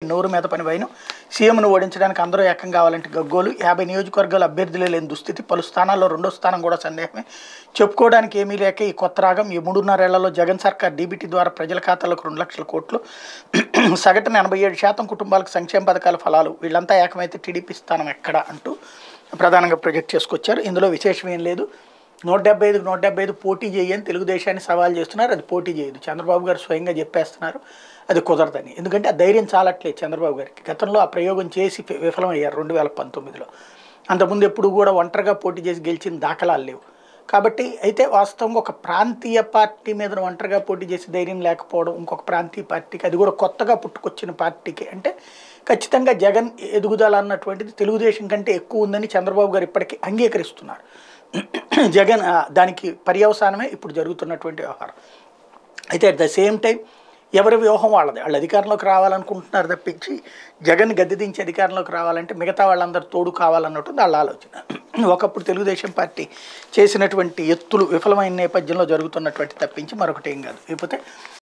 నోరు మీద పని వైను సీఎంను ఓడించడానికి అందరూ ఏకం కావాలంటే గగ్గోలు యాభై నియోజకవర్గాలు అభ్యర్థులే లేని దుస్థితి పలు స్థానాల్లో రెండో స్థానం కూడా సందేహమే చెప్పుకోవడానికి ఏమీ లేక ఈ కొత్త రాగం ఈ మూడున్నరేళ్లలో జగన్ సర్కార్ డీబీటీ ద్వారా ప్రజల ఖాతాలకు రెండు లక్షల కోట్లు సగటున ఎనభై ఏడు శాతం కుటుంబాలకు సంక్షేమ పథకాల ఫలాలు వీళ్ళంతా ఏకమైతే టీడీపీ స్థానం ఎక్కడ అంటూ ప్రధానంగా ప్రొజెక్ట్ చేసుకొచ్చారు ఇందులో విశేషం ఏం లేదు నూట డెబ్బై ఐదుకు నూట డెబ్బై ఐదు పోటీ చేయని తెలుగుదేశాన్ని సవాల్ చేస్తున్నారు అది పోటీ చేయదు చంద్రబాబు గారు స్వయంగా చెప్పేస్తున్నారు అది కుదరదని ఎందుకంటే ఆ ధైర్యం చాలట్లేదు చంద్రబాబు గారికి గతంలో ఆ ప్రయోగం చేసి వి- విఫలమయ్యారు రెండు వేల పంతొమ్మిదిలో అంతకుముందు ఎప్పుడు కూడా ఒంటరిగా పోటీ చేసి గెలిచిన దాఖలాలు లేవు కాబట్టి అయితే వాస్తవంగా ఒక ప్రాంతీయ పార్టీ మీద ఒంటరిగా పోటీ చేసి ధైర్యం లేకపోవడం ఇంకొక ప్రాంతీయ పార్టీకి అది కూడా కొత్తగా పుట్టుకొచ్చిన పార్టీకి అంటే ఖచ్చితంగా జగన్ ఎదుగుదల అన్నటువంటిది తెలుగుదేశం కంటే ఎక్కువ ఉందని చంద్రబాబు గారు ఇప్పటికీ అంగీకరిస్తున్నారు జగన్ ఆ, దానికి పర్యవసానమే ఇప్పుడు జరుగుతున్నటువంటి వ్యవహారం అయితే అట్ ద సేమ్ టైం ఎవరి వ్యూహం వాళ్ళది వాళ్ళు అధికారంలోకి రావాలనుకుంటున్నారు తప్పించి జగన్ గద్దె దించి అధికారంలోకి రావాలంటే మిగతా వాళ్ళందరూ తోడు కావాలన్నట్టు వాళ్ళ ఆలోచన ఒకప్పుడు తెలుగుదేశం పార్టీ చేసినటువంటి ఎత్తులు విఫలమైన నేపథ్యంలో జరుగుతున్నటువంటి తప్పించి మరొకటి ఏం కాదు లేకపోతే